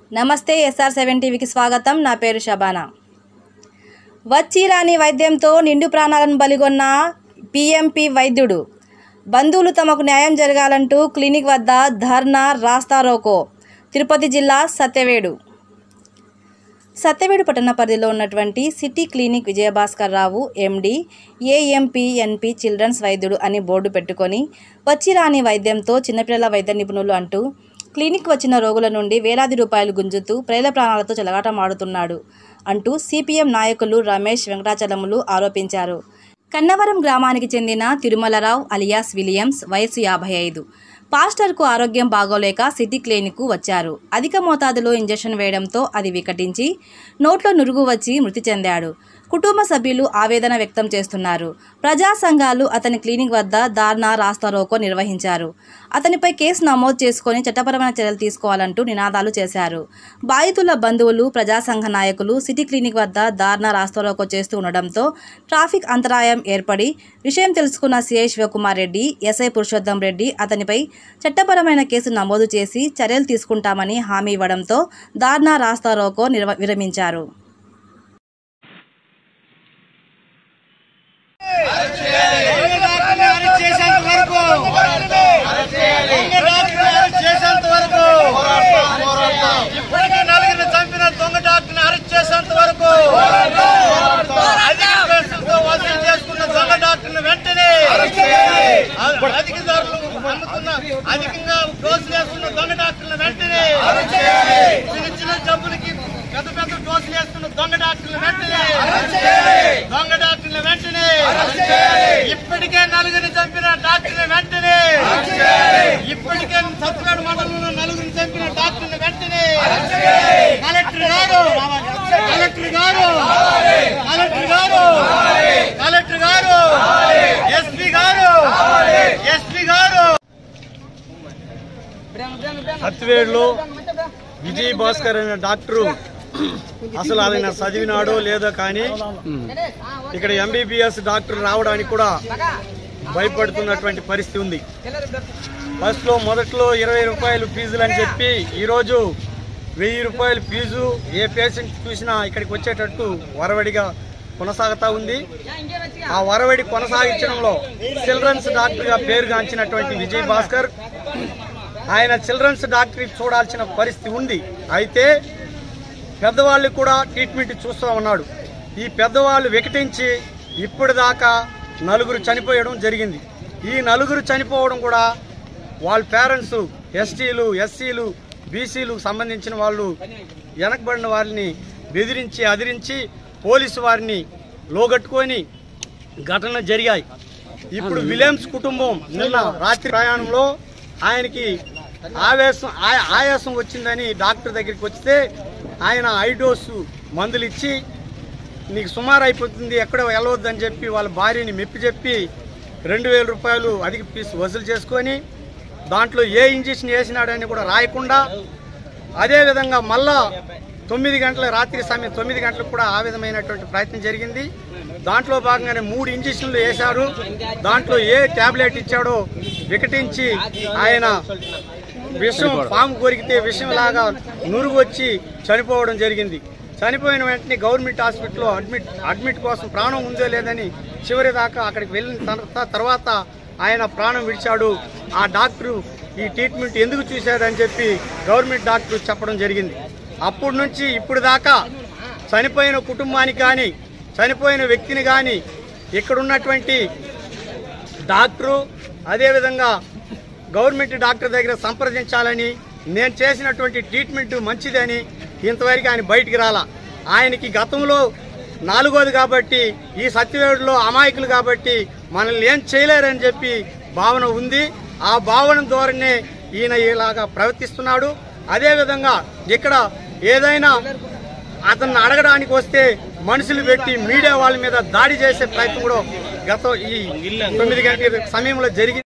నమస్తే SR seven టీవీకి స్వాగతం నా పేరు షబానా వచ్చి రాని వైద్యంతో నిండు ప్రాణాలను బలిగొన్న పిఎంపి వైద్యుడు బంధువులు తమకు న్యాయం జరగాలంటూ క్లినిక్ వద్ద ధర్నా రాస్తారోకో తిరుపతి జిల్లా సత్యవేడు సత్యవేడు పట్టణ పరిధిలో ఉన్నటువంటి city clinic Vijayabhaskar Rao MD ఏఎంపిఎన్పి చిల్డ్రన్స్ వైద్యుడు అని బోర్డు పెట్టుకొని వచ్చి రాని వైద్యంతో చిన్నపిల్లల వైద్య నిపుణులు అంటూ క్లినిక్ వచ్చిన రోగుల నుండి వేలాది రూపాయలు గుంజుతూ ప్రజల ప్రాణాలతో చెలగాటమాడుతున్నాడు అంటూ సిపిఎం నాయకులు రమేష్ వెంకటాచలములు ఆరోపించారు కన్నవరం గ్రామానికి చెందిన తిరుమలరావు అలియాస్ విలియమ్స్ వయసు యాభై ఐదు పాస్టర్కు ఆరోగ్యం బాగోలేక సిటీ క్లినిక్కు వచ్చారు అధిక మోతాదులో ఇంజెక్షన్ వేయడంతో అది వికటించి నోట్లో నురుగు వచ్చి మృతి చెందాడు కుటుంబ సభ్యులు ఆవేదన వ్యక్తం చేస్తున్నారు ప్రజా సంఘాలు అతని క్లినిక్ వద్ద ధార్నా రాస్తారోకో నిర్వహించారు అతనిపై కేసు నమోదు చేసుకొని చట్టపరమైన చర్యలు తీసుకోవాలంటూ నినాదాలు చేశారు బాధితుల బంధువులు ప్రజా సంఘ నాయకులు సిటీ క్లినిక్ వద్ద ధార్నా రాస్తారోకో చేస్తూ ఉండడంతో ట్రాఫిక్ అంతరాయం ఏర్పడి విషయం తెలుసుకున్న సిఐ శివకుమార్ రెడ్డి ఎస్ఐ పురుషోత్తం రెడ్డి అతనిపై చట్టపరమైన కేసు నమోదు చేసి చర్యలు తీసుకుంటామని హామీ ఇవ్వడంతో ధార్నా రాస్తారోకో నిర్వ విరమించారు దొంగ డాక్టర్ని అరెస్ట్ చేసేంత వరకు దొంగ డాక్టర్ని అరెస్ట్ చేసేంత వరకు ఇప్పటికే నలుగురిని చంపిన దొంగ డాక్టర్ని అరెస్ట్ చేసేంత వరకు అధిక కేసులతో వసూలు చేసుకున్న దొంగ డాక్టర్ని వెంటనే అధిక ధరలు అమ్ముతున్న అధికంగా డోసులు వేస్తున్న దొంగ డాక్టర్ని వెంటనే చిన్న చిన్న జబ్బులకి పెద్ద పెద్ద డోసులు వేస్తున్న దొంగ డాక్టర్లు వెంటనే దొంగ డాక్టర్లు వెంటనే ఇప్పటికే నలుగురిని చంపిన డాక్టర్ని వెంటనే ఇప్పటికే సత్యనాడు మండలంలో నలుగురిని చంపిన డాక్టర్ని వెంటనే కలెక్టర్ గారు కలెక్టర్ గారు కలెక్టర్ గారు కలెక్టర్ గారు ఎస్పీ గారు ఎస్పీ గారు సత్యవేడులో విజయ్ భాస్కర్ అనే డాక్టరు అసలు ఆయన చదివినాడో లేదో కానీ ఇక్కడ ఎంబీబీఎస్ డాక్టర్ రావడానికి కూడా భయపడుతున్నటువంటి పరిస్థితి ఉంది ఫస్ట్ లో మొదట్లో ఇరవై రూపాయలు ఫీజులు అని చెప్పి ఈరోజు వెయ్యి రూపాయల ఫీజు ఏ పేషెంట్ చూసినా ఇక్కడికి వచ్చేటట్టు వరవడిగా కొనసాగుతా ఉంది ఆ వరవడి కొనసాగించడంలో చిల్డ్రన్స్ డాక్టర్ గా పేరుగాంచినటువంటి విజయ్ భాస్కర్ ఆయన చిల్డ్రన్స్ డాక్టర్ చూడాల్సిన పరిస్థితి ఉంది అయితే పెద్దవాళ్ళు కూడా ట్రీట్మెంట్ చూస్తూ ఉన్నాడు ఈ పెద్దవాళ్ళు వికటించి ఇప్పటిదాకా నలుగురు చనిపోయడం జరిగింది ఈ నలుగురు చనిపోవడం కూడా వాళ్ళ పేరెంట్స్ ఎస్టీలు ఎస్సీలు బీసీలు సంబంధించిన వాళ్ళు వెనకబడిన వారిని బెదిరించి అదిరించి పోలీసు వారిని లోగట్టుకొని ఘటన జరిగాయి ఇప్పుడు విలియమ్స్ కుటుంబం నిన్న రాత్రి ప్రయాణంలో ఆయనకి ఆవేశం ఆ- ఆయాసం వచ్చిందని డాక్టర్ దగ్గరికి వస్తే ఆయన ఐడోసు మందులు ఇచ్చి నీకు సుమారు అయిపోతుంది ఎక్కడో వెళ్ళవద్దని చెప్పి వాళ్ళ భార్యని మెప్పి చెప్పి రెండు వేల రూపాయలు అధిక ఫీజు వసూలు చేసుకొని దాంట్లో ఏ ఇంజక్షన్ వేసినాడని కూడా రాయకుండా అదేవిధంగా మళ్ళా తొమ్మిది గంటల రాత్రి సమయం తొమ్మిది గంటలకు కూడా ఆ విధమైనటువంటి ప్రయత్నం జరిగింది దాంట్లో భాగంగానే మూడు ఇంజక్షన్లు వేశారు దాంట్లో ఏ టాబ్లెట్ ఇచ్చాడో వికటించి ఆయన విషం పాము కొరికితే విషం లాగా నురుగు వచ్చి చనిపోవడం జరిగింది చనిపోయిన వెంటనే గవర్నమెంట్ హాస్పిటల్లో అడ్మిట్ అడ్మిట్ కోసం ప్రాణం ఉందో లేదని చివరి దాకా అక్కడికి వెళ్ళిన తర్వాత తర్వాత ఆయన ప్రాణం విడిచాడు ఆ డాక్టరు ఈ ట్రీట్మెంట్ ఎందుకు చూశాడని చెప్పి గవర్నమెంట్ డాక్టర్ చెప్పడం జరిగింది అప్పటి నుంచి ఇప్పుడు దాకా చనిపోయిన కుటుంబానికి కానీ చనిపోయిన వ్యక్తిని కానీ ఇక్కడ ఉన్నటువంటి డాక్టరు అదేవిధంగా గవర్నమెంట్ డాక్టర్ దగ్గర సంప్రదించాలని నేను చేసినటువంటి ట్రీట్మెంట్ మంచిదని ఇంతవరకు ఆయన బయటికి రాలా ఆయనకి గతంలో నాలుగోది కాబట్టి ఈ సత్యవేడులో అమాయకులు కాబట్టి మనల్ని ఏం చేయలేరని చెప్పి భావన ఉంది ఆ భావన ద్వారానే ఈయన ఇలాగా ప్రవర్తిస్తున్నాడు అదేవిధంగా ఇక్కడ ఏదైనా అతన్ని అడగడానికి వస్తే మనుషులు పెట్టి మీడియా వాళ్ళ మీద దాడి చేసే ప్రయత్నం కూడా గత ఈ తొమ్మిది గంటల సమయంలో జరిగింది